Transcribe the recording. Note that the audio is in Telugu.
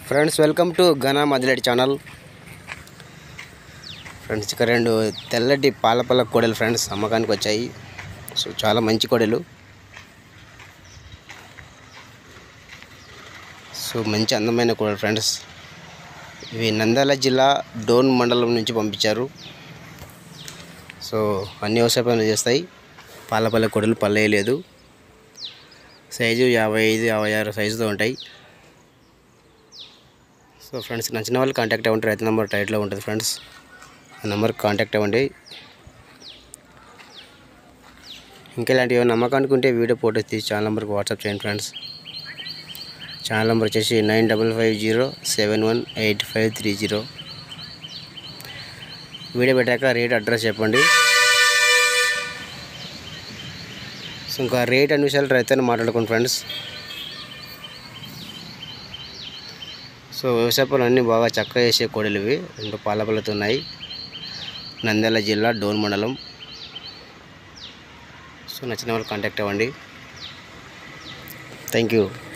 friends welcome to Ghana Madileti channel friends ఇక్కడ రెండు తెల్లటి పాలపల్ల కోడలు ఫ్రెండ్స్ అమ్మకానికి వచ్చాయి సో చాలా మంచి కోడలు సో మంచి అందమైన కోడలు ఫ్రెండ్స్ ఇవి నంద్యాల జిల్లా డోన్ మండలం నుంచి పంపించారు సో అన్ని వ్యవసాయ పనులు చేస్తాయి పాలపల్ల కోడలు పల్లెయలేదు సైజు యాభై ఐదు యాభై ఆరు సైజుతో ఉంటాయి సో ఫ్రెండ్స్ నచ్చిన వాళ్ళు కాంటాక్ట్ అవ్వండి రైతు నెంబర్ టైట్లో ఉంటుంది ఫ్రెండ్స్ ఆ నెంబర్కి కాంటాక్ట్ అవ్వండి ఇంకా ఇలాంటివి ఏమైనా నమ్మకానికి ఉంటే వీడియో ఫోటోస్ తీసి ఛానల్ నెంబర్కి వాట్సాప్ చేయండి ఫ్రెండ్స్ ఛానల్ నెంబర్ వచ్చేసి nine double five zero seven one eight five three zero video పెట్టాక రేట్ అడ్రస్ చెప్పండి సో ఇంకా రేట్ అన్ని విషయాలు రైతుని మాట్లాడుకోండి ఫ్రెండ్స్ సో వ్యవసాయ పనులు అన్నీ బాగా చక్కగా చేసే కోడలు ఇవి రెండు పాలపల్లతో ఉన్నాయి నంద్యాల జిల్లా డోన్ మండలం సో నచ్చిన వాళ్ళు కాంటాక్ట్ అవ్వండి థ్యాంక్ యూ